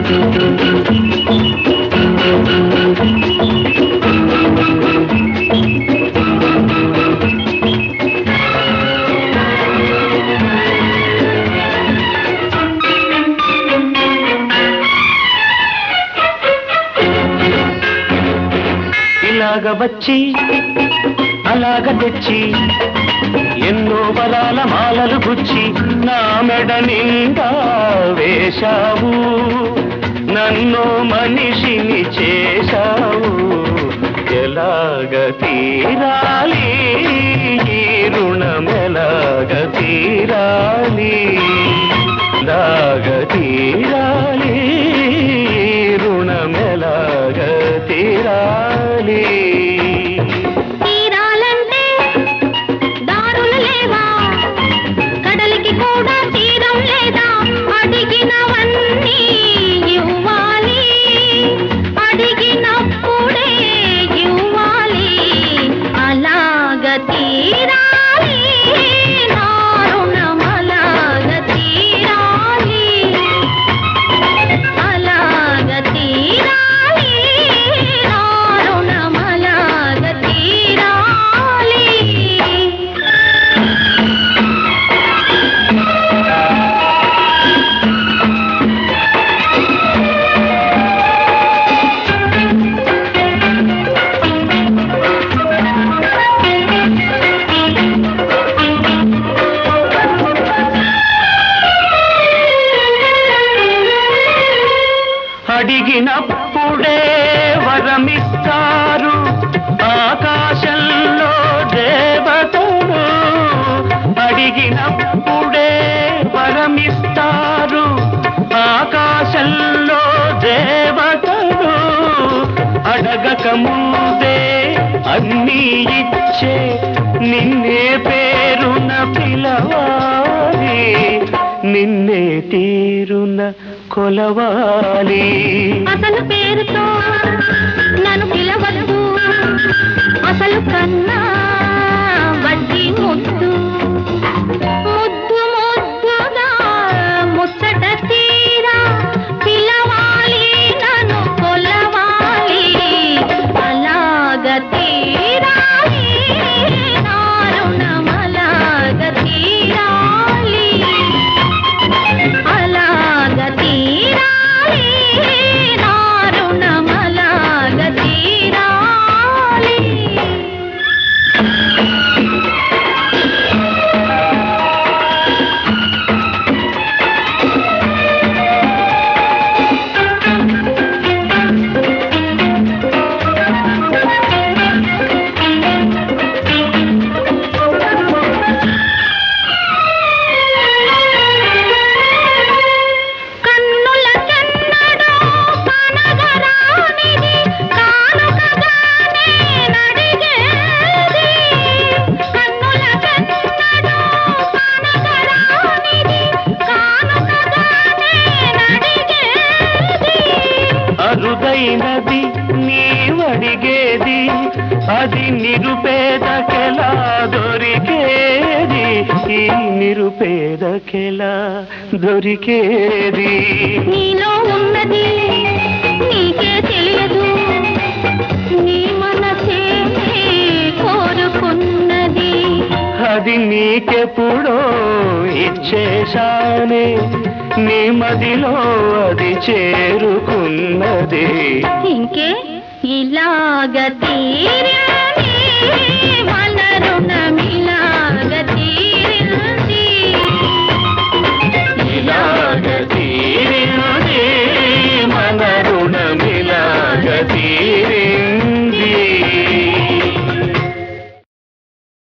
ఇలాగ వచ్చి అలాగ తెచ్చి ఎన్నో బలాల మాలలు గుచ్చి నా మెడ నిండా వేశావు నన్ను మనిషిని చేశావు ఎలాగ తీరాలి ఈ రుణం ఎలాగ తీరాలి ఎలాగ తీరాలి ఈ రుణం ఎలాగ తీరాలి తీరాలంటే దారులు లేవా కడలికి కూడా తీరం లేదా అడిగినవన్నీ ఇవ్వాలి అడిగినప్పుడే ఇవ్వాలి అలాగ తీరాలి నా రుణం అలాగ తీరాలి అలాగ తీరాలి నా రుణం అలాగ తీరాలి అడిగినప్పుడే వరమిస్తారు ఆకాశంలో దేవతలు అడిగినప్పుడే వరమిస్తారు ఆకాశంలో దేవతలు అడగక ముందే అన్నీ ఇచ్చే నిన్నే పేరున పిలవాలి నిన్నే తీరున కొలవాలి అసలు పేరుతో నన్ను పిలవద్దు అసలు కన్నా వడ్డీ ముద్దు ముద్దు ముద్దుగా ముచ్చట తీరా పిలవాలి నన్ను కొలవాలి అలాగ తీరాలి నా రుణం అలాగ తీరాలి అలాగ తీరాలి నా రుణం అలాగ తీరాలి కన్నులకెన్నడూ కనగరానిది కానుకగానే నడిగేది కన్నులకెన్నడూ కనగరానిది కానుకగానే నడిగేది అరుదైనది నీవడిగేది అది నిరుపేదకెలా దొరికేది ఈ నిరుపేదకెలా దొరికేది నీలో ఉన్నది నీకే తెలియదు నీ మనసే కోరుకున్నది అది నీకెప్పుడో ఇచ్చేశానే నీ మదిలో అది చేరుకున్నది ఇంకే ఇలాగ తీరా